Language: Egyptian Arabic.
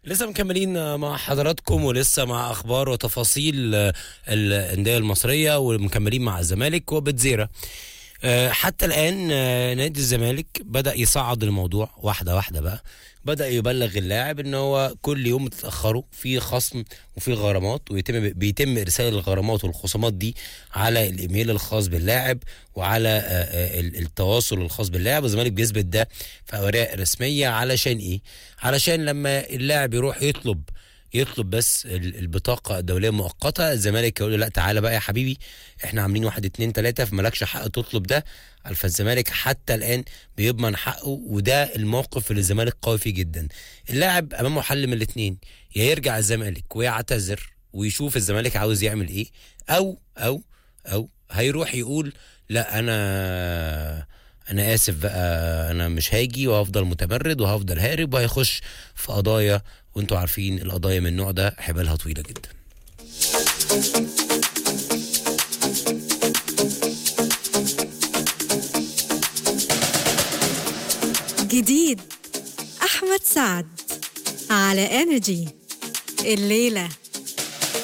لسه مكملين مع حضراتكم ولسه مع اخبار وتفاصيل آه، الانديه المصريه ومكملين مع الزمالك وبتزيرة آه، حتى الان آه، نادي الزمالك بدا يصعد الموضوع واحده واحده بقى بدا يبلغ اللاعب ان هو كل يوم تتاخروا في خصم وفي غرامات ويتم بيتم ارسال الغرامات والخصومات دي على الايميل الخاص باللاعب وعلى آه، آه، ال- التواصل الخاص باللاعب والزمالك بيثبت ده في اوراق رسميه علشان ايه علشان لما اللاعب يروح يطلب يطلب بس ال- البطاقة الدولية المؤقتة الزمالك يقول له لا تعالى بقى يا حبيبي احنا عاملين واحد اتنين تلاتة فمالكش حق تطلب ده فالزمالك حتى الآن بيضمن حقه وده الموقف اللي الزمالك قوي فيه جدا اللاعب أمامه حل من الاتنين يا يرجع الزمالك ويعتذر ويشوف الزمالك عاوز يعمل ايه أو أو أو هيروح يقول لا أنا انا اسف بقى انا مش هاجي وهفضل متمرد وهفضل هارب وهيخش في قضايا وانتوا عارفين القضايا من النوع ده حبالها طويله جدا جديد أحمد سعد على انرجي الليلة